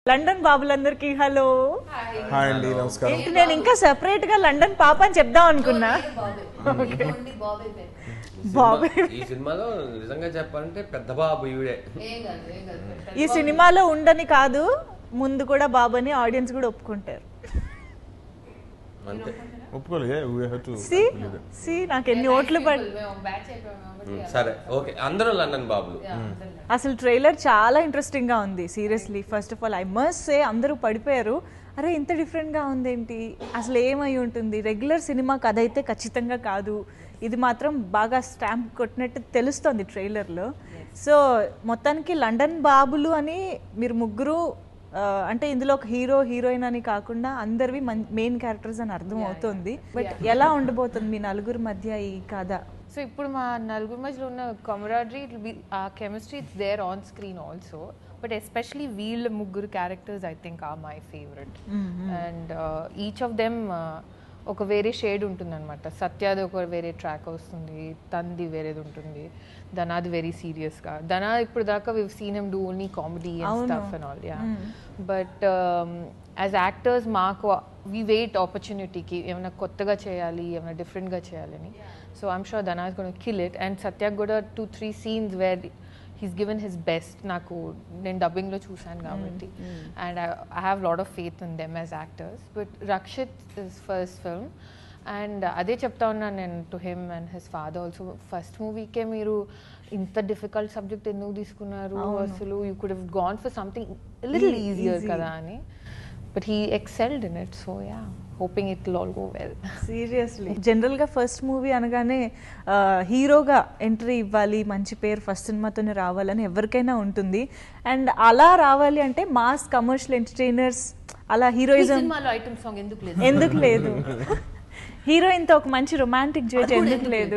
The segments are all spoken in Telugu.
లండన్ బాబులందరికీ హలో హాయ్ అండి నమస్కారం ఏంటి నేను ఇంకా సెపరేట్ గా లండన్ పాప అని చెప్దాం అనుకున్నా బాబు ఈ సినిమాలో నిజంగా చెప్పాలంటే పెద్ద బాబు ఈవిడే ఈ సినిమాలో ఉండని కాదు ముందు కూడా బాబు అని ఆడియన్స్ కూడా ఒప్పుకుంటారు అంతే ఒప్పుకోలే we have to see see నాకు ఎన్ని ఓట్లు పడి ఉమ్, సరే ఓకే అందరూ లండన్ బాబులు అసలు ట్రైలర్ చాలా ఇంట్రెస్టింగ్ గా ఉంది seriously first of all I must say అందరూ పడిపోయారు అరే ఇంత డిఫరెంట్ గా ఉందేంటి అసలు ఏమై ఉంటుంది రెగ్యులర్ సినిమా కథ అయితే ఖచ్చితంగా కాదు ఇది మాత్రం బాగా స్టాంప్ కొట్టినట్టు తెలుస్తోంది ట్రైలర్లో సో మొత్తానికి లండన్ బాబులు అని మీరు ముగ్గురు ఆ, అంటే ఇందులో ఒక హీరో హీరోయిన్ అని కాకుండా అందరివి మెయిన్ క్యారెక్టర్స్ అని అర్థం అవుతుంది బట్ ఎలా ఉండబోతుంది మీ నలుగురి మధ్య ఈ కథ సో ఇప్పుడు మా నలుగురు మధ్యలో ఉన్న కమరాడరీ ఆ chemistry it's there on screen also but especially వీళ్ళ ముగ్గురు characters I think are my favourite and each of them ఒక వేరే షేడ్ ఉంటుంది అనమాట సత్యాది ఒక వేరే ట్రాక్ వస్తుంది తంది వేరేది ఉంటుంది ధనాది వెరీ సీరియస్గా ధనా ఇప్పుడు దాకా we've seen them do only comedy and stuff and all yeah but as actors మాకు వి వెయిట్ ఆపర్చునిటీకి ఏమైనా కొత్తగా చేయాలి ఏమైనా డిఫరెంట్గా చేయాలని so I'm sure Dhana is gonna kill it and సత్యాక్ కూడా two three scenes where he's given his best నాకు నేను డబ్బింగ్లో చూశాను కాబట్టి and I have lot of faith in them as actors but Rakshit is first film and అదే చెప్తా ఉన్నాను నేను to him and his father also first మూవీకే మీరు ఇంత డిఫికల్ట్ సబ్జెక్ట్ ఎందుకు తీసుకున్నారు అసలు you could have gone for something little easier కదా అని but he excelled in it so yeah hoping it will all go well seriously general గా ఫస్ట్ మూవీ అనగానే ఆ, హీరోగా ఎంట్రీ ఇవ్వాలి మంచి పేరు ఫస్ట్ సినిమాతోనే రావాలని ఎవరికైనా ఉంటుంది అండ్ అలా రావాలి అంటే మాస్ కమర్షియల్ ఎంటర్టైనర్స్ అలా హీరోయిజం సినిమాలో ఐటమ్ సాంగ్ ఎందుకు లేదు ఎందుకు లేదు హీరోయిన్ తో ఒక మంచి రొమాంటిక్ జోజ్ ఎందుకు లేదు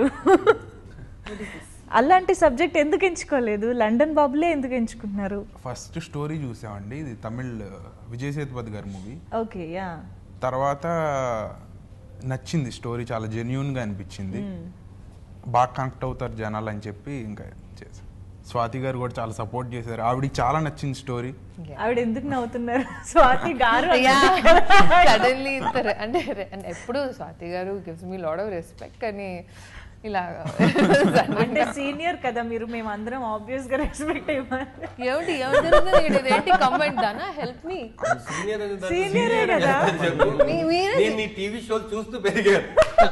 అలాంటి సబ్జెక్ట్ ఎందుకు ఎంచుకోలేదు లండన్ బాబులే ఎందుకు ఎంచుకున్నారు ఫస్ట్ స్టోరీ చూసామండి ఇది తమిళ్ విజయ్ సేతుపతి గారి మూవీ ఓకే యా తర్వాత నచ్చింది స్టోరీ చాలా జెన్యున్గా అనిపించింది బాగా కనెక్ట్ అవుతారు జనాలు అని చెప్పి ఇంకా చేశాం స్వాతి గారు కూడా చాలా సపోర్ట్ చేశారు ఆవిడకి చాలా నచ్చింది స్టోరీ ఆవిడ ఎందుకు నవ్వుతున్నారు స్వాతి గారు సడన్లీ అంటే re- and ఎప్పుడు Swathi garu gives me lot of respect కానీ ఇలా అంటే సీనియర్ కదా మీరు మేము అందరం ఆబ్వియస్ గా రెస్పెక్ట్ ఇవ్వాలి ఏమిటి ఏమిటి జరుగుతుంది ఇక్కడ? ఇదేంటి కంబైన్ దానా హెల్ప్ మీ సీనియర్ అని దాన్ని Senior ఏ senior అని కదా. దాన్ని చెప్పు. మీ- మీరే- నేను నీ టీవీ షోలు చూస్తూ పెరిగాను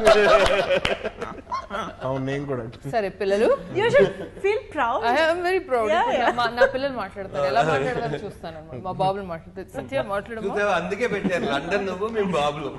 అవును నేను కూడా సరే పిల్లలు you should feel proud I'm very proud Yeah, yeah. నా పిల్లలు మాట్లాడతారు ఎలా మాట్లాడతారు చూస్తాను అన్నమాట. మా బాబులు మాట్లాడతారు సత్య మాట్లాడమా చూసావా అందుకే పెట్టారు లండన్ నువ్వు మేము బాబులు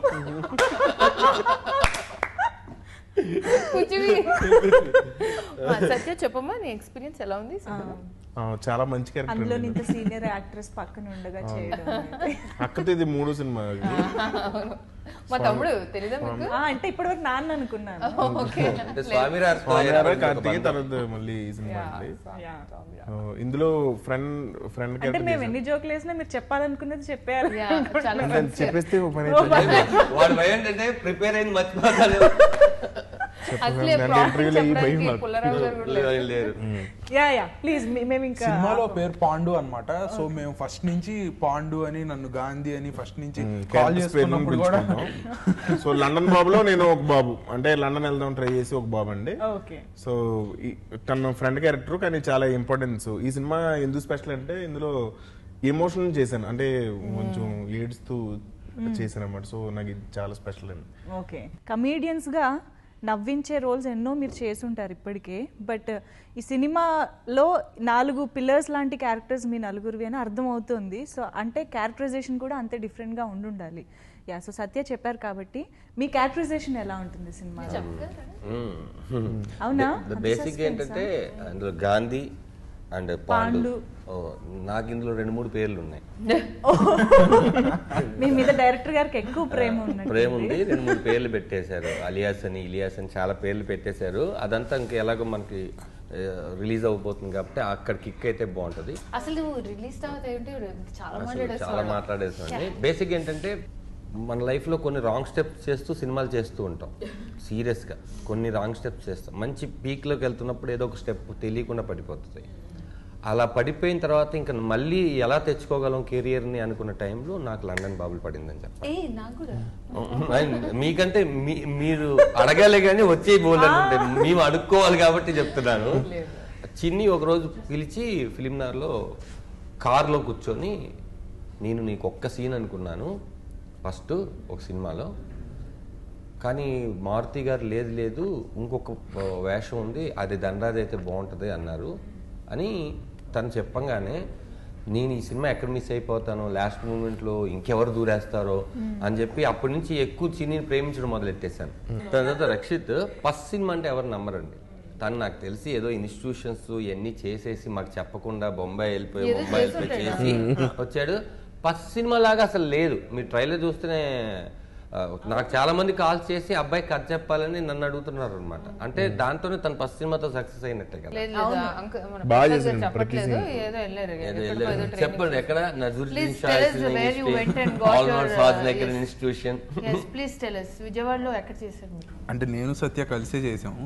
కూర్చుని మా సత్య చెప్పమ్మా నీ ఎక్స్పీరియన్స్ ఎలా ఉంది ఆ, చాలా మంచి క్యారెక్టర్ అందులో ఇంత సీనియర్ యాక్ట్రెస్ పక్కన ఉండగా చేయడం అక్కతో ఇది మూడో సినిమా ఇది. మా తమ్ముడు తెలీదా మీకు ఆ, అంటే ఇప్పటివరకు నాన్న అనుకున్నాను ఓకే అంటే స్వామిరాజ్ స్వామివారు కార్తీక తర్వాత మళ్ళీ ఈ సినిమా అండి Yeah. ఆ, ఇందులో ఫ్రెండ్ ఫ్రెండ్ అంటే మేము ఎన్ని జోకులు వేసినా మీరు చెప్పాలనుకున్నది చెప్పేయాలి Yeah, చాలా చెప్పేస్తే ఓ పని అయిపోయింది. వాడు భయం ఏంటంటే ప్రిపేర్ అయింది మర్చిపోతాను అసలే నన్ను ప్రాబ్లం interview లో ఈ భయం చెప్పడానికి నాకు. పుల్లారావు గారు కూడా లేరు. లేరు యా యా ప్లీజ్ మేము ఇంకా సినిమాలో పేరు పాండు అన్నమాట సో మేము ఫస్ట్ నుంచి పాండు అని నన్ను గాంధీ అని ఫస్ట్ నుంచి కాల్ క్యారెక్టర్స్ పేర్లను చేసుకున్నప్పుడు కూడా పిలుచుకుంటాం. సో లండన్ బాబులో నేను ఒక బాబు అంటే లండన్ వెళ్దాం ట్రై చేసి ఒక బాబు అండి ఓకే సో ఈ- తన ఫ్రెండ్ క్యారెక్టర్ కానీ చాలా ఇంపార్టెన్స్ ఈ సినిమా ఎందుకు స్పెషల్ అంటే ఇందులో ఎమోషనల్ చేశాను అంటే కొంచెం ఏడుస్తూ చేశాను అనమాట సో నాకు ఇది చాలా స్పెషల్ అండి ఓకే కమీడియన్స్ గా నవ్వించే రోల్స్ ఎన్నో మీరు చేసుంటారు ఇప్పటికే బట్ ఈ సినిమాలో నాలుగు పిల్లర్స్ లాంటి క్యారెక్టర్స్ మీ నలుగురివి అని అర్థమవుతుంది సో అంటే క్యారెక్టరైజేషన్ కూడా అంతే different గా ఉండుండాలి యా సో సత్య చెప్పారు కాబట్టి మీ క్యారెక్టరైజేషన్ ఎలా ఉంటుంది సినిమాలో అవునా ద బేసిక్ ఏంటంటే అందులో గాంధీ అండ్ పాండు ఓ, నాకు ఇందులో రెండు మూడు పేర్లు ఉన్నాయి మీ మీద డైరెక్టర్ గారికి ఎక్కువ ప్రేమ ఉన్నట్టు ప్రేమ ఉంది రెండు మూడు పేర్లు పెట్టేశారు అలియాస్ అని ఇలియాస్ అని చాలా పేర్లు పెట్టేశారు అదంతా ఇంకా ఎలాగో మనకి రిలీజ్ అవబోతుంది కాబట్టి అక్కడ కిక్ అయితే బాగుంటది అసలు నువ్వు రిలీజ్ తర్వాత ఏంటి చాలా అసలు మాట్లాడేస్తావు చాలా మాట్లాడేసామండి బేసిక్ ఏంటంటే మన లైఫ్లో కొన్ని రాంగ్ స్టెప్స్ చేస్తూ సినిమాలు చేస్తూ ఉంటాం సీరియస్గా కొన్ని రాంగ్ స్టెప్స్ చేస్తాం మంచి పీక్లోకి వెళ్తున్నప్పుడు ఏదో ఒక స్టెప్ తెలియకుండా పడిపోతుంది అలా పడిపోయిన తర్వాత ఇంకా మళ్ళీ ఎలా తెచ్చుకోగలం కెరియర్ని అనుకున్న టైంలో నాకు లండన్ బాబులు పడిందని చెప్పాలి ఏ నాకు కూడా అండ్ మీకంటే మీ- మీరు అడగాలి కానీ వచ్చే బోలని ఉంటాయి మేము అడుక్కోవాలి కాబట్టి చెప్తున్నాను చిన్ని ఒకరోజు పిలిచి ఫిలింనార్లో కార్లో కూర్చొని నేను నీకు ఒక్క సీన్ అనుకున్నాను ఫస్ట్ ఒక సినిమాలో కానీ మారుతి గారు లేదు లేదు ఇంకొక ఆ, వేషం ఉంది అది దండాది అయితే బాగుంటుంది అన్నారు అని తను చెప్పంగానే నేను ఈ సినిమా ఎక్కడ మిస్ అయిపోతానో లాస్ట్ మూమెంట్లో ఇంకెవరు దూరేస్తారో అని చెప్పి అప్పటి నుంచి ఎక్కువ చిన్నీని ప్రేమించడం మొదలెట్టేశాను తర్వాత రక్షిత్ ఫస్ట్ సినిమా అంటే ఎవరు నమ్మరండి తను నాకు తెలిసి ఏదో ఇన్స్టిట్యూషన్స్ ఇవన్నీ చేసేసి మాకు చెప్పకుండా బొంబాయి వెళ్ళిపోయి ఏదో బొంబాయి వెళ్ళిపోయి చేసి వచ్చాడు ఫస్ట్ సినిమా లాగా అసలు లేదు మీరు ట్రైలర్ చూస్తేనే ఆ, నాకు చాలా మంది కాల్స్ చేసి అబ్బాయి కథ చెప్పాలని నన్ను అడుగుతున్నారు అనమాట అంటే దాంతోనే తన ఫస్ట్ సినిమాతో సక్సెస్ అయినట్టే కదా లేదు లేదు అంక- మన బాగా ప్రసాద్ చేశారు గారు ప్రతి చెప్పట్లేదు scene. ఏదో వెళ్ళారు ఏదో ఎక్కడికో వెళ్ళారు. ఏదో training చెప్పండి ఎక్కడ Please tell us where you went and got almost your, uh, స్వాజ్నగర్ yes. Institution yes please tell us విజయవాడలో ఎక్కడ చేశారు మీరు అంటే నేను సత్య కలిసే చేసాము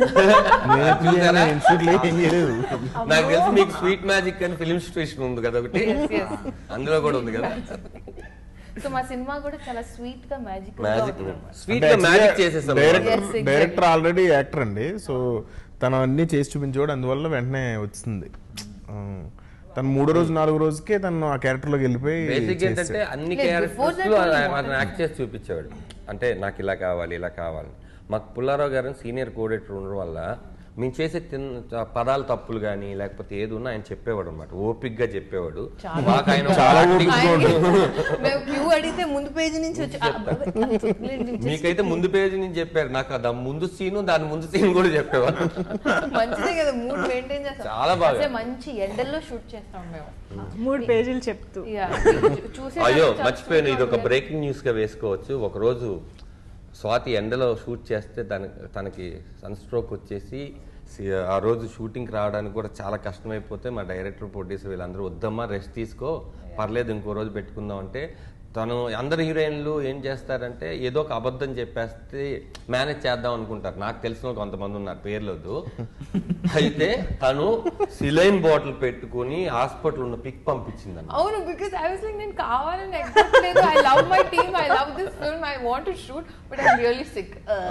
చూసారా? ఇన్స్టిట్యూట్లో ఏం చేయలేదు నాకు తెలిసి మీకు స్వీట్ మ్యాజిక్ అని ఫిలిం స్టేషన్ ఉంది కదా ఒకటి అందులో కూడా ఉంది కదా సో మా సినిమా కూడా చాలా స్వీట్ గా మ్యాజిక్ మ్యాజిక్ స్వీట్ గా మ్యాజిక్ చేసేసాం director Yes, exactly. Director already actor అండి సో తను అన్ని చేసి చూపించేవాడు అందువల్ల వెంటనే వచ్చింది ఆ, తను మూడో రోజు నాలుగో రోజుకే తను ఆ క్యారెక్టర్ లోకి వెళ్ళిపోయి బేసిక్ చేసేసాడు. ఏంటంటే అన్ని లేదు, before క్యారెక్టర్స్ that లో only అతను యాక్ట్ చేసి చూపించేవాడు అంటే నాకు ఇలా కావాలి ఇలా కావాలి మాకు పుల్లారావు గారు సీనియర్ కోఆర్డినేటర్ ఉండడం వల్ల మేము చేసే తిన్న పదాలు తప్పులు కానీ లేకపోతే ఏది ఉన్నా ఆయన చెప్పేవాడు అనమాట ఓపిక్ గా చెప్పేవాడు మాకు ఆయన చాలా acting- మేము క్యూ అడిగితే ముందు పేజీ నుంచి వచ్చి ఆ, లేదు, నేను just మీకైతే ముందు పేజీ నుంచి చెప్పారు నాకు ఆ ముందు సీను దాని ముందు సీన్ కూడా చెప్పేవాడు మంచిదే కదా మూడ్ మెయింటైన్ చేస్తాం చాలా బాగా. అసలే మంచి ఎండల్లో షూట్ చేస్తాం మేము మూడు పేజీలు చెప్తూ Yeah, చూసే అయ్యో దానికి మర్చిపోయాను ఇది ఒక చాలా బ్రేకింగ్ న్యూస్ గా వేసుకోవచ్చు ఒక రోజు స్వాతి ఎండలో షూట్ చేస్తే దాని తనకి సన్ స్ట్రోక్ వచ్చేసి సి- ఆ రోజు షూటింగ్ రావడానికి కూడా చాలా కష్టమైపోతే మా డైరెక్టర్ ప్రొడ్యూసర్ వీళ్ళందరూ వద్దమ్మా రెస్ట్ తీసుకో పర్లేదు ఇంకో రోజు పెట్టుకుందాం అంటే తను అందరు హీరోయిన్లు ఏం చేస్తారంటే ఏదో ఒక అబద్ధం చెప్పేస్తే మేనేజ్ చేద్దాం అనుకుంటారు నాకు తెలిసిన కొంతమంది ఉన్నారు పేర్లొద్దు అయితే తను సిలైన్ బాటిల్ పెట్టుకొని హాస్పిటల్ ఉన్న పిక్ పంపించింది అవును బికాస్ ఐ వాస్ లైక్ నేను కావాలని ఎక్స్పెక్ట్ లేదు I love my team I love this film I want to shoot but I really sick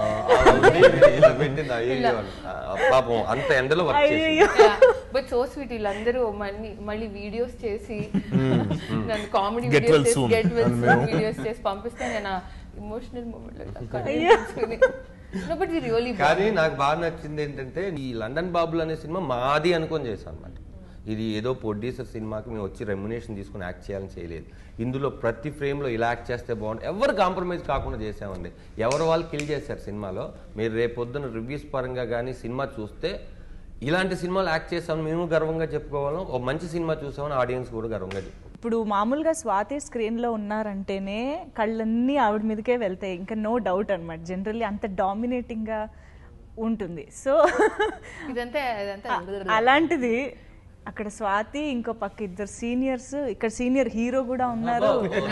ఇలా పెట్టింది అయ్యో అని. ఆ, పాపం అంత ఎండలో వర్క్ చేసింది అయ్యో బట్ సో స్వీట్ వీళ్ళందరూ మళ్ళీ మళ్ళీ వీడియోస్ చేసి నన్ను కామెడీ Get well వీడియోస్ చేసి soon గెట్ వెల్ అని మేము. వీడియోస్ చేసి పంపిస్తే నేను emotional moment no but we really కానీ నాకు బాగా నచ్చింది ఏంటంటే ఈ లండన్ బాబులు అనే సినిమా మాది అనుకొని చేశాను అనమాట ఇది ఏదో ప్రొడ్యూసర్ సినిమాకి మేము వచ్చి రెమ్యునేషన్ తీసుకుని యాక్ట్ చేయాలని చేయలేదు ఇందులో ప్రతి ఫ్రేమ్లో ఇలా యాక్ట్ చేస్తే బాగుంటుంది ఎవరు కాంప్రమైజ్ కాకుండా చేసామండి ఎవరు వాళ్ళు కిల్ చేశారు సినిమాలో మీరు రేపొద్దున రివ్యూస్ పరంగా కానీ సినిమా చూస్తే ఇలాంటి సినిమాలు యాక్ట్ చేసాం మేము గర్వంగా చెప్పుకోవాలం ఒక మంచి సినిమా చూసామని ఆడియన్స్ కూడా గర్వంగా చెప్పుకోవాలి ఇప్పుడు మామూలుగా స్వాతి స్క్రీన్ లో ఉన్నారంటేనే కళ్ళన్నీ ఆవిడ మీదకే వెళ్తాయి ఇంకా నో డౌట్ అనమాట జనరల్లీ అంత డామినేటింగ్ గా ఉంటుంది సో ఇదంతా ఇదంతా అలాంటిది అక్కడ స్వాతి ఇంకో పక్క ఇద్దరు సీనియర్స్ ఇక్కడ సీనియర్ హీరో కూడా ఉన్నారు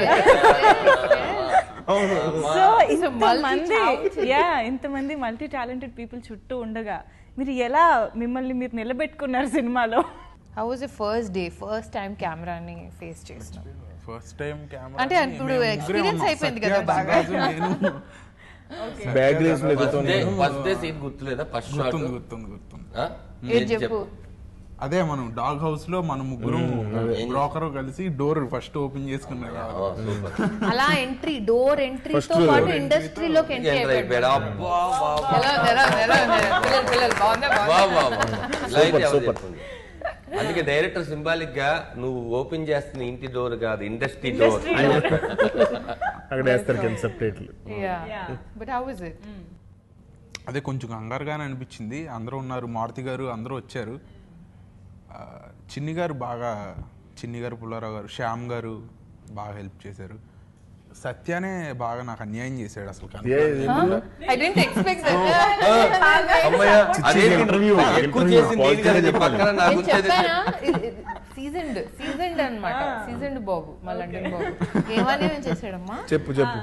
సో ఇంతమంది యా ఇంతమంది మల్టీ టాలెంటెడ్ పీపుల్ చుట్టూ ఉండగా మీరు ఎలా మిమ్మల్ని మీరు నిలబెట్టుకున్నారు సినిమాలో how was a first day first time కెమెరాని ఫేస్ చేసినాం ఫస్ట్ టైం కెమెరా అంటే ఇప్పుడు experience అయిపోయింది కదా బాగా. బ్యాగ్ రేస్ first day first day scene గుర్తులేదా ఫస్ట్ షాట్ గుర్తుంది గుర్తుంది గుర్తుంది ఏది చెప్పు అదే మనం డాగ్ హౌస్ లో మన ముగ్గురు బ్రోకర్ కలిసి డోర్ ఫస్ట్ ఓపెన్ చేసుకున్నాం అలా ఎంట్రీ డోర్ ఎంట్రీతో పాటు ఇండస్ట్రీలోకి ఎంట్రీ ఎంటర్ అయిపోయాడు అయిపోయాడు అబ్బా వా, వా. ఎలా ఎలా ఎలా పిల్లలు పిల్లలు బాగుందా వా, వా, వా. ఇలా అయితే ఎవరు చెప్తుంది? అందుకే డైరెక్టర్ సింబాలిక్ గా నువ్వు ఓపెన్ చేస్తున్న ఇంటి డోర్ కాదు ఇండస్ట్రీ డోర్ అక్కడ వేస్తారు కింద సపరేట్లు yeah but how is it అదే కొంచెం కంగారుగానే అనిపించింది అందరూ ఉన్నారు మారుతి గారు అందరూ వచ్చారు ఆ, చిన్ని గారు బాగా చిన్ని గారు పుల్లారావు గారు శ్యామ్ గారు బాగా హెల్ప్ చేశారు సత్యానే బాగా నాకు అన్యాయం చేశాడు అసలు కనపడలేదు. ఐ డెంట్ ఎక్స్పెక్ట్ అమ్మయ్య అదే interview, ఎక్కువ interview, చేసింది positive ఏంటి కదా చెప్పాలి. పక్కన నాకు నేను వచ్చేది చెప్పానా సీజన్డ్ సీజన్డ్ అన్నమాట సీజన్డ్ బాబు మా లండన్ బాబు ఏమనేమని చేశాడమ్మా చెప్పు చెప్పు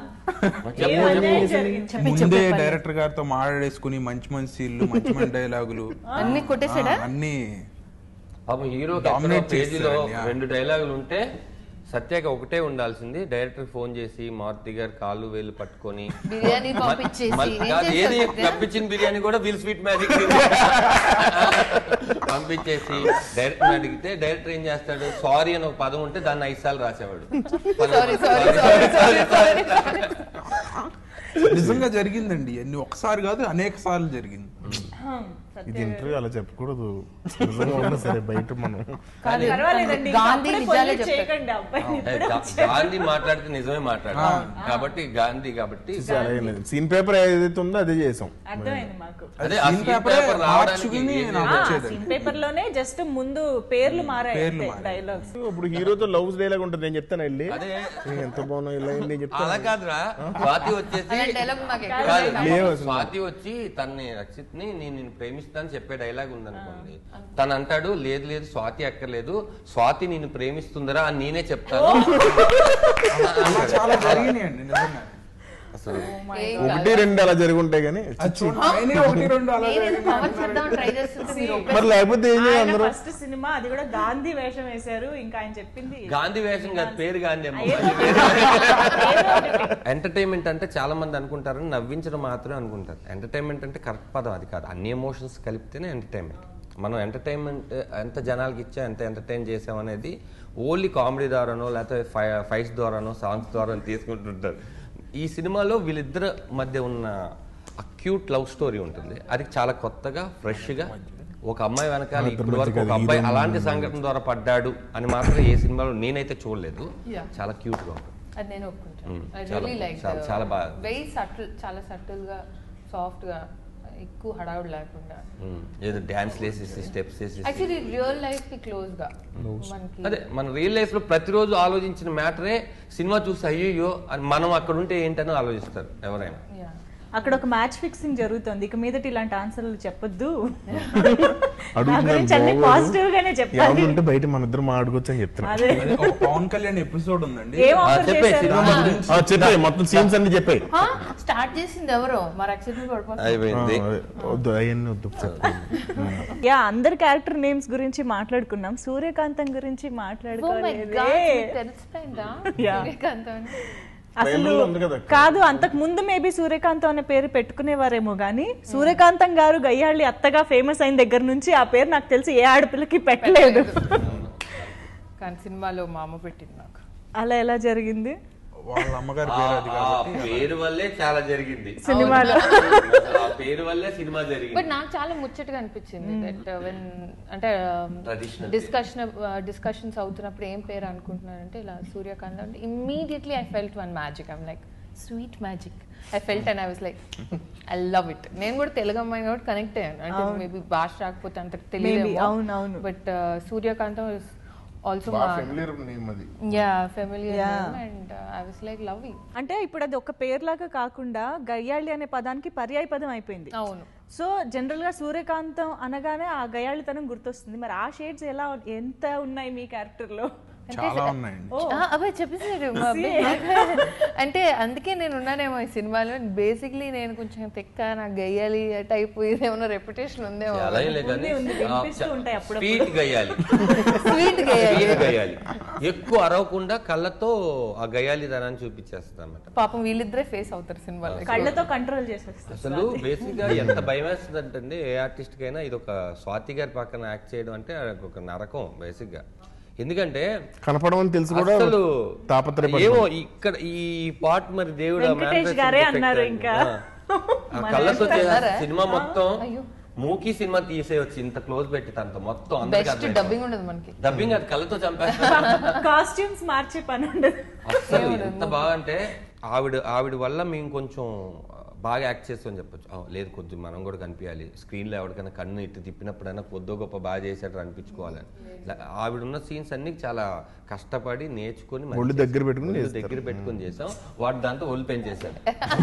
ముందే డైరెక్టర్ గారితో మాట్లాడేసుకుని మంచి మంచి సీన్లు మంచి మంచి డైలాగులు అన్ని కొట్టేశాడా ఆ, అన్ని పాపం హీరో Dominate పేజీలో చేస్తారండి, ఆ. రెండు డైలాగులు ఉంటే సత్యకి ఒకటే ఉండాల్సింది డైరెక్టర్ ఫోన్ చేసి మారుతి గారు కాళ్ళు వేలు పట్టుకొని బిర్యానీ పంపించేసి మళ్ళీ ఏం కాదు, చేస్తారు ఏది సత్య? పంపించిన బిర్యానీ కూడా వీల్ స్వీట్ మ్యాజిక్ పంపించేసి డైరెక్టర్ అడిగితే డైరెక్టర్ ఏం చేస్తాడు సారీ అని ఒక పదం ఉంటే దాన్ని ఐదు సార్లు రాసేవాడు Sorry, sorry, sorry, sorry, sorry. నిజంగా జరిగిందండి అన్ని ఒకసారి కాదు అనేక సార్లు జరిగింది ఇది ఇంటర్వ్యూ అలా చెప్పకూడదు నిజంగా ఉన్నా సరే బయట మనం కానీ పర్వాలేదండి ఇంకా గాంధీ అప్పుడే నిజాలే పొల్యూట్ చెప్తారు. చేయకండి అబ్బాయిని ఏ, ఇప్పుడే గా- వచ్చారు. గాంధీ మాట్లాడితే నిజమే మాట్లాడాలి కాబట్టి గాంధీ కాబట్టి సీన్ పేపర్ ఏదైతే ఉందో అదే చేసాం అర్థమైంది మాకు అదే ఆ Scene scene paper paper రావడానికి మార్చుకుని ఏం నాకు చేయాలి? వచ్చేది. సీన్ పేపర్ లోనే జస్ట్ ముందు పేర్లు మారాయి పేర్లు మారాయి. డైలాగ్స్ ఇప్పుడు హీరోతో లవ్ డైలాగ్ ఉంటుంది నేను చెప్తాను వెళ్ళి అదే "ఏ, ఎంత బాగున్నా ఇలా అయింది" నేను అలా చెప్తాను కాదురా స్వాతి వచ్చేసి అలాంటి dialogue మాకు ఎక్కువ కాదు, లేవు అసలు. స్వాతి వచ్చి తన్ని రక్షిత్ ని నేను నిన్ను ప్రేమిస్తాను చెప్పే డైలాగ్ ఉందనుకోండి తను అంటాడు లేదు లేదు స్వాతి అక్కర్లేదు స్వాతి నిన్ను ప్రేమిస్తుందరా అని నేనే చెప్తాను అలా చాలా జరిగినాయండి నిజంగా అసలు ఏం ఒకటి రెండు అలా జరుగుంటాయి కానీ అది చూడండి, ఆయనే ఒకటి రెండు అలా నేనేదో పవర్ చేద్దాం ట్రై చేస్తుంటే మీరు ఒక్క- మరి లేకపోతే ఏం చేయాలి అందరూ ఫస్ట్ సినిమా అది కూడా గాంధీ వేషం వేశారు ఇంకా ఆయన చెప్పింది గాంధీ వేషం కాదు పేరు గాంధీ అమ్మ ఎంటర్టైన్మెంట్ అంటే చాలా మంది అనుకుంటారు నవ్వించడం మాత్రమే అనుకుంటారు ఎంటర్టైన్మెంట్ అంటే కరెక్ట్ పదం అది కాదు అన్ని ఎమోషన్స్ కలిపితేనే ఎంటర్టైన్మెంట్ మనం ఎంటర్టైన్మెంట్ ఎంత జనాలకి ఇచ్చా ఎంత ఎంటర్టైన్ చేసాం అనేది ఓన్లీ కామెడీ ద్వారానో లేకపోతే ఫై ఫైట్స్ ద్వారానో సాంగ్స్ ద్వారా తీసుకుంటుంటారు ఈ సినిమాలో వీళ్ళిద్దరి మధ్య ఉన్న అక్యూట్ లవ్ స్టోరీ ఉంటుంది అది చాలా కొత్తగా ఫ్రెష్గా ఒక అమ్మాయి వెనకాల ఇప్పుడు వరకు ఒక అబ్బాయి అలాంటి సంఘటన ద్వారా పడ్డాడు అని మాత్రం ఏ సినిమాలో నేనైతే చూడలేదు Yeah. చాలా క్యూట్ గా ఉంటుంది అది నేను ఒప్పుకుంటాను Mm. ఐ చాలా- రియలీ లైక్ చాలా- చాలా బాగా. వెరీ సటిల్ చాలా సటిల్ గా సాఫ్ట్ గా ఎక్కువ హడావుడు లేకుండా ఉమ్, ఏదో డాన్స్ వేసేసి స్టెప్స్ వేసేసి యాక్చువల్లీ రియల్ లైఫ్ కి క్లోజ్ గా మనకి అదే మన రియల్ లైఫ్ లో ప్రతిరోజు ఆలోచించిన మ్యాటరే సినిమా చూసి అయ్యో అని మనం అక్కడ ఉంటే ఏంటని ఆలోచిస్తారు ఎవరైనా Yeah. అక్కడ ఒక మ్యాచ్ ఫిక్సింగ్ జరుగుతుంది ఇక మీదట ఇలాంటి ఆన్సర్లు చెప్పొద్దు నా అడుగుతున్నాను గురించి అన్ని బాగోదు. పాజిటివ్ గానే చెప్పాలి ఎవరు ఉంటే బయట మన ఇద్దరు మాట్లాడుకోవచ్చు అని చెప్తున్నా అదే అదే ఒక పవన్ కళ్యాణ్ ఎపిసోడ్ ఉందండి ఏం ఆ, ఆఫర్ చెప్పే చేశారు సినిమా ఆ, చెప్పాయి మొత్తం సీన్స్ అన్ని చెప్పాయి స్టార్ట్ చేసింది ఎవరో మరి యాక్చువల్లీ పడిపోతుంది అయిపోయింది వద్దు అవన్నీ వద్దు చెప్పండి యా అందరి క్యారెక్టర్ నేమ్స్ గురించి మాట్లాడుకున్నాం సూర్యకాంతం గురించి Oh my మాట్లాడుకోలేదే God, మీకు తెలిసిపోయిందా Yeah. సూర్యకాంత్ అని అసలు ట్రైలర్లో ఉంది కదా అక్క. కాదు అంతకు ముందు మేబీ సూర్యకాంతం అనే పేరు పెట్టుకునేవారేమో గానీ సూర్యకాంతం గారు గయ్యాళ్ళి అత్తగా ఫేమస్ అయిన దగ్గర నుంచి ఆ పేరు నాకు తెలిసి ఏ ఆడపిల్లకి పెట్టలేదు కానీ సినిమాలో మా అమ్మ పెట్టింది నాకు అలా ఎలా జరిగింది వాళ్ళ అమ్మగారి ఆ పేరు అది ఆ కాబట్టి పేరు వల్లే చాలా జరిగింది సినిమాలో అసలు ఆ పేరు వల్లే సినిమా బట్ జరిగింది నాకు చాలా ముచ్చటగా అనిపించింది దట్ వెన్ అంటే Traditional డిస్కషన్ డిస్కషన్స్ అవుతున్నప్పుడు ఏం పేరు అనుకుంటున్నారంటే ఇలా సూర్యకాంత్ అంటే immediately I felt one magic I'm like sweet magic I felt and I was like I love it నేను కూడా తెలుగు అమ్మాయి కాబట్టి కనెక్ట్ అయ్యాను అంటే మేబీ భాష రాకపోతే అంత Maybe, తెలియదు అవును, అవును. బట్ సూర్యకాంతం ఆల్సో బాగా ఫెమిలియర్ నేమ్ అది yeah familiar Yeah. And I was like love అంటే ఇప్పుడు అది ఒక పేరులాగా కాకుండా గయ్యాళి అనే పదానికి పర్యాయ పదం అయిపోయింది అవును సో జనరల్ గా సూర్యకాంతం అనగానే ఆ గయాళితనం గుర్తొస్తుంది మరి ఆ షేడ్స్ ఎలా ఎంత ఉన్నాయి మీ క్యారెక్టర్ లో చాలా ఉన్నాయండి అబ్బాయి చెప్పేసారు మా అబ్బాయి. అంటే అందుకే నేను ఉన్నానేమో ఈ సినిమాలో బేసిక్లీ నేను కొంచెం తెక్క నాకు గయ్యాలి టైప్ ఇదేమన్నా రెప్యుటేషన్ ఉందేమో అలా ఏం లేదు కానీ ఉంది, వినిపిస్తూ ఉంటాయి అప్పుడప్పుడు. స్వీట్ గయ్యాలి స్వీట్ గయ్యాలి స్వీట్ గయ్యాలి ఎక్కువ అరవకుండా కళ్ళతో ఆ గయ్యాలి ధనాన్ని చూపించేస్తుంది అన్నమాట పాపం వీళ్ళిద్దరే ఫేస్ అవుతారు సినిమాలో కళ్ళతో కంట్రోల్ చేసేస్తారు అసలు బేసిక్ గా ఎంత భయం వేస్తుంది అంటే ఏ ఆర్టిస్ట్ కైనా ఇది ఒక స్వాతి గారి పక్కన యాక్ట్ చేయడం అంటే అది ఒక నరకం బేసిక్ గా ఎందుకంటే కనపడమని తెలిసి కూడా అసలు తాపత్రయపడుతుంది. ఏమో ఇక్కడ ఈ పార్ట్ మరి దేవుడు ఆ వెంకటేష్ manifestation గారే effect అన్నారు అండి. ఇంకా. ఆ. ఆ కళ్ళతో చేసే సినిమా మొత్తం మూకీ సినిమా తీసేయచ్చు ఇంత క్లోజ్ పెట్టి తనతో మొత్తం అందరికీ బెస్ట్ డబ్బింగ్ ఉండదు మనకి డబ్బింగ్ అది కళ్ళతో చంపేస్తారు కాస్ట్యూమ్స్ మార్చే పని ఉండదు అసలు ఎంత బాగా అంటే ఆవిడ ఆవిడ వల్ల మేము కొంచెం బాగా యాక్ట్ చేస్తామని చెప్పొచ్చు ఆ, లేదు కొద్ది మనం కూడా కనిపించాలి స్క్రీన్లో ఎవరికైనా కన్ను ఇటు తిప్పినప్పుడైనా కొద్దో గొప్ప బాగా చేసేట్టు అనిపించుకోవాలని ఇలా ఆవిడ ఉన్న సీన్స్ అన్ని చాలా కష్టపడి నేర్చుకొని మంచి ఒళ్ళు దగ్గర పెట్టుకుని ఒళ్ళు చేస్తారు. దగ్గర పెట్టుకొని చేసాం వాడు దాంతో ఒళ్ళు పెంచేసాడు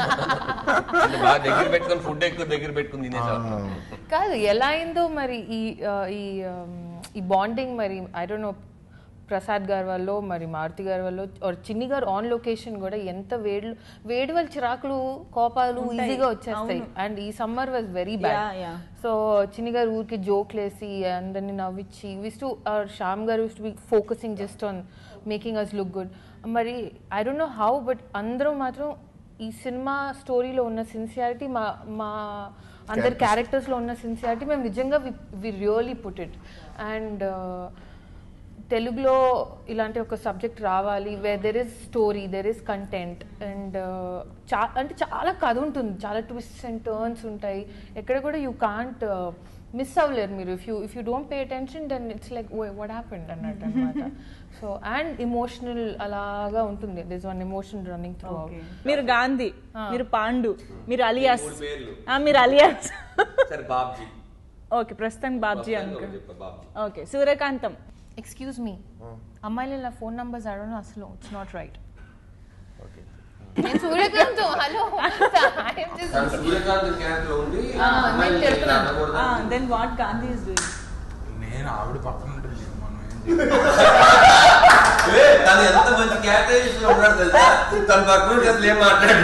అంటే బాగా దగ్గర పెట్టుకొని ఫుడ్ ఎక్కువ దగ్గర పెట్టుకుని తినేసాం కాదు ఎలా అయిందో మరి ఈ ఆ, ఈ ఆమ్, ఈ బాండింగ్ మరి ఐ డోంట్ నో ప్రసాద్ గారి వల్ల మరి మారుతి గారి వల్ల or చిన్ని గారు ఆన్ లొకేషన్ కూడా ఎంత వేడి వేడి వాళ్ళ చిరాకులు కోపాలు ఈజీగా వచ్చేస్తాయి అండ్ ఈ summer was very Yeah, bad yeah. So Chinni garu ఊరికి జోక్లు వేసి అందరిని నవ్వించి విస్ to Shyam garu was to be focusing just on making us look good మరి I don't know how but అందరూ మాత్రం ఈ సినిమా స్టోరీలో ఉన్న సిన్సియారిటీ మా మా అందరి క్యారెక్టర్స్లో ఉన్న సిన్సియారిటీ మేము నిజంగా we really put it and తెలుగులో ఇలాంటి ఒక సబ్జెక్ట్ రావాలి way there is story there is content and చా అంటే చాలా కథ ఉంటుంది చాలా ట్విస్ట్స్ అండ్ టర్న్స్ ఉంటాయి ఎక్కడ కూడా యూ కాంట్ మిస్ అవ్వలేరు మీరు if you if you don't pay attention then it's like what happened అన్నట్టు అనమాట సో అండ్ ఇమోషనల్ అలాగా ఉంటుంది this one emotion running through out మీరు గాంధీ మీరు పాండు మీరు అలియాస్ మూడు పేర్లు. ఆ, మీరు అలియాస్ సరే బాబ్జీ ఓకే ప్రస్తుతానికి బాబ్జీ అనుకో చెప్పా Babji okay Suryakantham excuse me అమ్మాయిలు ఇలా ఫోన్ నంబర్స్ అడగడం అసలు ఇట్స్ నాట్ రైట్ ఓకే నేను సూర్యకాంత్ హలో తను సూర్యకాంత్ క్యారెక్టర్ ఉండి ఆ, అమ్మాయిని నేను చెప్తున్నాను. అనకూడదు. Then what Gandhi is doing నేను ఆవిడ పక్కన ఉంటుంది మనం ఏం చేయాలి? ఏ, తను ఎంత మంచి క్యారెక్టరైజేషన్ లో ఉన్నాడు తెలుసా తన పక్కన ఉంటే అసలు ఏం మాట్లాడు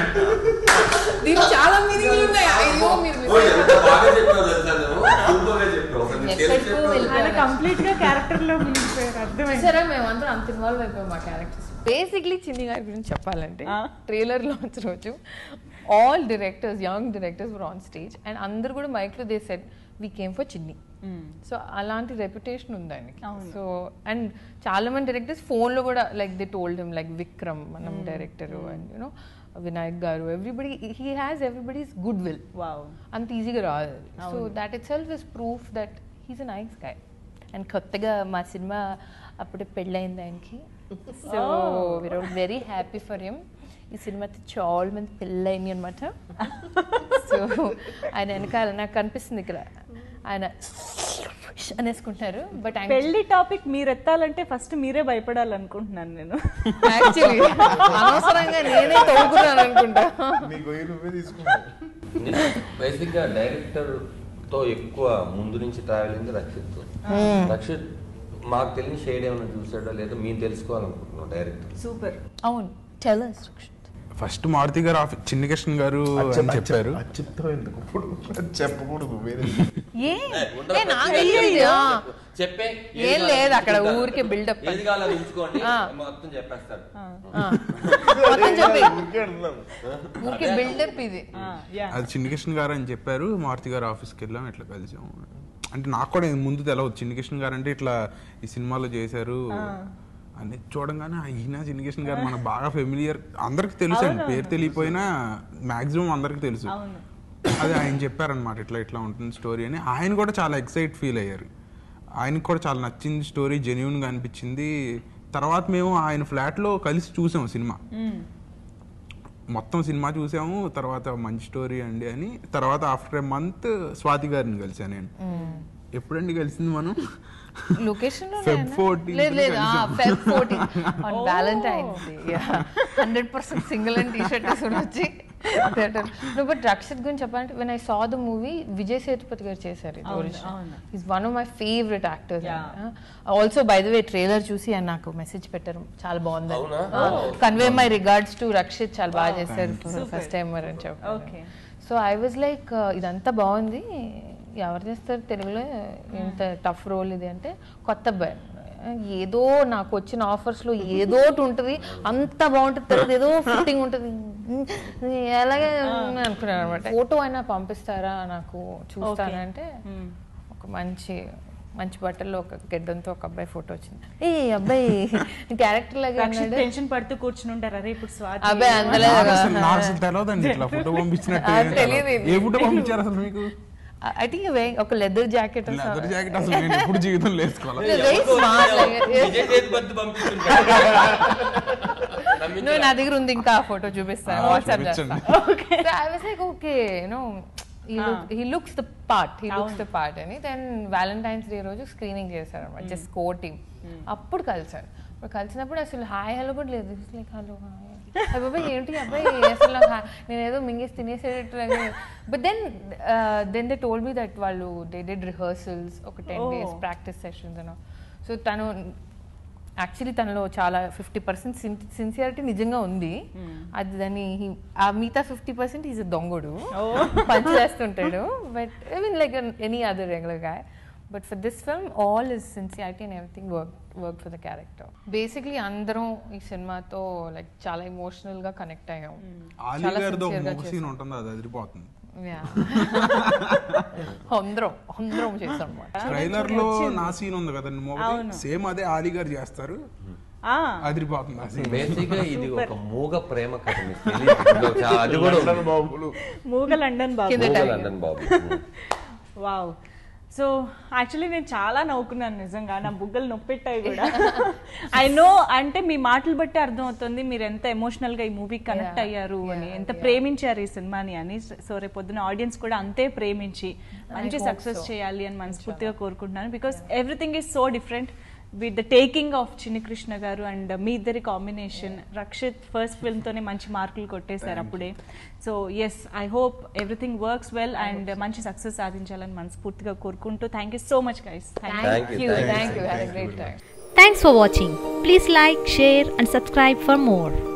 దీనికి చాలా మీనింగ్లు ఉన్నాయి అయ్యో మీరు ఓ, ఎంత బాగా చెప్పావు తెలుసా నువ్వు సూపర్గా చెప్పావు ఒక నీకు తెలిసి ఎక్కడికో చెప్పావు. వెళ్ళిపోయారు. ఆయన కంప్లీట్ గా క్యారెక్టర్ లో మునిగిపోయారు అర్థమైంది సరే మేమందరం అంత ఇన్వాల్వ్ అయిపోయాం మా క్యారెక్టర్స్ బేసిక్లీ చిన్ని గారి గురించి చెప్పాలంటే ఆ. ట్రైలర్ లాంచ్ రోజు all directors young directors were on stage and అందరు కూడా మైక్ లో they said we came for Chinni so అలాంటి రెప్యుటేషన్ ఉంది ఆయనకి సో అండ్ చాలా మంది డైరెక్టర్స్ ఫోన్లో కూడా like they told him like Vikram మనం director and you know Vinayak garu everybody he has everybody's good will wow అంత ఈజీగా రాదు so that itself is proof that he's a nice guy and కొత్తగా మా సినిమా అప్పుడే పెళ్ళయింది ఆయనకి so we're very happy for him ఈ సినిమాతో చాలా మంది పెళ్ళయింది అనమాట సో ఆయన వెనకాల నాకు కనిపిస్తుంది ఇక్కడ ఆయన అనేసుకుంటారు బట్ పెళ్లి టాపిక్ మీరు ఎత్తాలంటే ఫస్ట్ మీరే భయపడాలనుకుంటున్నాను నేను యాక్చువల్లీ అనవసరంగా నేనే తవ్వుకున్నాను అనుకుంటా నీ గొయ్యి నువ్వే తీసుకున్నావు బేసిక్ గా డైరెక్టర్ తో ఎక్కువ ముందు నుంచి ట్రావెల్ అయింది రక్షిత్ రక్షిత్ మాకు తెలియని షేడ్ ఏమైనా చూసాడో లేదో మేము తెలుసుకోవాలనుకుంటున్నాం డైరెక్టర్ సూపర్ అవును tell us first Maruthi garu ఆఫీ- చిన్ని కృష్ణ గారు అని చెప్పారు చెప్తావు ఎందుకు ఇప్పుడు చెప్పకూడదు వేరే ఏ ఏ, నాకు తెలియదు. ఆ. చెప్పే ఏం లేదు అక్కడ ఊరికే build-up. ఏది కావాలో ఉంచుకోండి ఆ. మొత్తం చెప్పేస్తాడు ఆ. మొత్తం చెప్పి ఊరికే అంటున్నాను. ఊరికే బిల్డప్ ఇది యా అది చిన్ని కృష్ణ గారు అని చెప్పారు మారుతి గారు ఆఫీస్కి వెళ్ళాం ఇట్లా కలిసాం అంటే నాకు కూడా ముందు తెలవదు చిన్ని కృష్ణ గారు అంటే ఇట్లా ఈ సినిమాలో చేశారు అని చూడంగానే ఆ ఈయన చిన్ని కృష్ణ గారు మనకు బాగా ఫెమిలియర్ అందరికి తెలుసు అండి పేరు తెలియపోయినా మాక్సిమం అందరికి తెలుసు అవును అదే ఆయన చెప్పారనమాట ఇట్లా ఇట్లా ఉంటుంది స్టోరీ అని ఆయన కూడా చాలా ఎక్సైట్ ఫీల్ అయ్యారు ఆయనకు కూడా చాలా నచ్చింది స్టోరీ జెన్యున్గా అనిపించింది తర్వాత మేము ఆయన ఫ్లాట్లో కలిసి చూసాం సినిమా మొత్తం సినిమా చూసాము తర్వాత మంచి స్టోరీ అండి అని తర్వాత ఆఫ్టర్ ఏ మంత్ స్వాతి గారిని కలిసాను నేను ఎప్పుడండి కలిసింది మనం లొకేషన్ Feb 14 లేదు లేదు కలిసాం. Feb fourteen on Valentine's day hundred percent single and T shirt వేసుకుని వచ్చి బట్ రక్షిత్ గురించి చెప్పాలంటే when I saw the movie Vijay Sethupathi garu చేశారు ఇది అవును, ఒరిజినల్ అవును. Is one of my favourite actors Yeah. Also by the way trailer చూసి ఆయన నాకు మెసేజ్ పెట్టారు చాలా బాగుంది అవునా? Convey my regards to Rakshit చాలా బాగా చేశారు ఫస్ట్ టైమర్ అని చెప్పారు Okay. So I was like ఇదంతా బాగుంది ఎవరు చేస్తారు తెలుగులో ఇంత టఫ్ రోల్ ఇది అంటే కొత్త అబ్బాయి ఏదో నాకు వచ్చిన ఆఫర్స్లో ఏదో ఒకటి ఉంటుంది అంత బాగుంటుంది తర్వాత ఏదో ఫిట్టింగ్ ఉంటుంది ఎలాగే అనుకున్నాను అనమాట ఫోటో అయినా పంపిస్తారా నాకు చూస్తానంటే ఒక మంచి మంచి బట్టల్లో ఒక గెడ్డంతో ఒక అబ్బాయి ఫోటో వచ్చింది ఏ అబ్బాయి క్యారెక్టర్ లాగా రక్షిత్ ఉన్నాడు టెన్షన్ పడుతూ కూర్చుని ఉంటారు అరే ఇప్పుడు స్వాతి అబ్బాయి అందులో నాకు అసలు నాకు అసలు తెలియదండి ఇట్లా ఫోటో పంపించినట్టు ఆ, ఏం తెలీదు. తెలియదు. ఏ ఫోటో పంపించారు అసలు మీకు ఐ థింక్ ఒక లెదర్ జాకెట్ లెదర్ జాకెట్ అసలు నేను ఎప్పుడు జీవితంలో వేసుకోవాలి వెరీ స్మార్ట్ విజయ్ సేతుపతి పంపిస్తుంటాడు నువ్వు నా దగ్గర ఉంది ఇంకా ఫోటో చూపిస్తాను ఆ, వాట్సాప్ చూపించండి. I was like okay no he looks the part he looks the part అని దెన్ వ్యాలంటైన్స్ డే రోజు స్క్రీనింగ్ చేశారు అనమాట జస్ట్ కో టీమ్ అప్పుడు కలిసారు అప్పుడు కలిసినప్పుడు అసలు హాయ్ హలో కూడా లేదు లైక్ హలో హాయ్ బాబాయ్ ఏంటి ఈ అబ్బాయి అసలు నాకు hi- నేను ఏదో మింగేసి తినేసేటట్టు but then then they told me that వాళ్ళు దే డెడ్ రిహర్సల్స్ ఒక ten Oh. Days practice sessions అనో సో తను యాక్చువల్లీ తనలో చాలా ఫిఫ్టీ పర్సెంట్ సిన్సియారిటీ నిజంగా ఉంది అది దాన్ని he- ఆ మిగతా ఫిఫ్టీ పర్సెంట్ ఈజ్ దొంగడు పంచ్ చేస్తుంటాడు but I mean like any other regular guy but for this film all is sincerity and everything work work for the character basically అందరం ఈ సినిమాతో లైక్ చాలా ఎమోషనల్ గా కనెక్ట్ అయ్యాం ఆలీ చాలా గారితో ఒక sincere గా మూగ సీన్ ఉంటుంది అది అదిరిపోతుంది Yeah. అందరం అందరం చేస్తాం అనమాట ట్రైలర్ లో నా సీన్ ఉంది కదండి మూగ సేమ్ అదే ఆలీ గారు చేస్తారు ఆ, అదిరిపోతుంది ఆ సీన్ బేసిక్ గా ఇది ఒక మూగ ప్రేమ కథ మీకు తెలీదు. ఇందులో చా- అది కూడా ఉంది. బాబులు మూగ లండన్ బాబు కింద మూగ tag. లండన్ బాబు వావ్ సో యాక్చువల్లీ నేను చాలా నవ్వుకున్నాను నిజంగా నా బుగ్గలు నొప్పెట్టాయి కూడా ఐ నో అంటే మీ మాటలు బట్టి అర్థం అవుతుంది మీరు ఎంత ఎమోషనల్ గా ఈ మూవీ కనెక్ట్ అయ్యారు అని ఎంత ప్రేమించారు ఈ సినిమాని అని సో రేపు పొద్దున ఆడియన్స్ కూడా అంతే ప్రేమించి మంచి సక్సెస్ చేయాలి అని మనస్ఫూర్తిగా కోరుకుంటున్నాను because everything is so different with the taking of Chinni Krishna గారు అండ్ మీ ఇద్దరి కాంబినేషన్ రక్షిత్ ఫస్ట్ ఫిల్మ్ తోనే మంచి మార్కులు కొట్టేశారు అప్పుడే so yes I hope everything works well and మంచి సక్సెస్ సాధించాలని మనస్ఫూర్తిగా కోరుకుంటూ thank you so much guys thank Thank you, Thank you, thank you, thank you. Had a thank you. great time. Thanks for watching. Please like, share, and subscribe for more.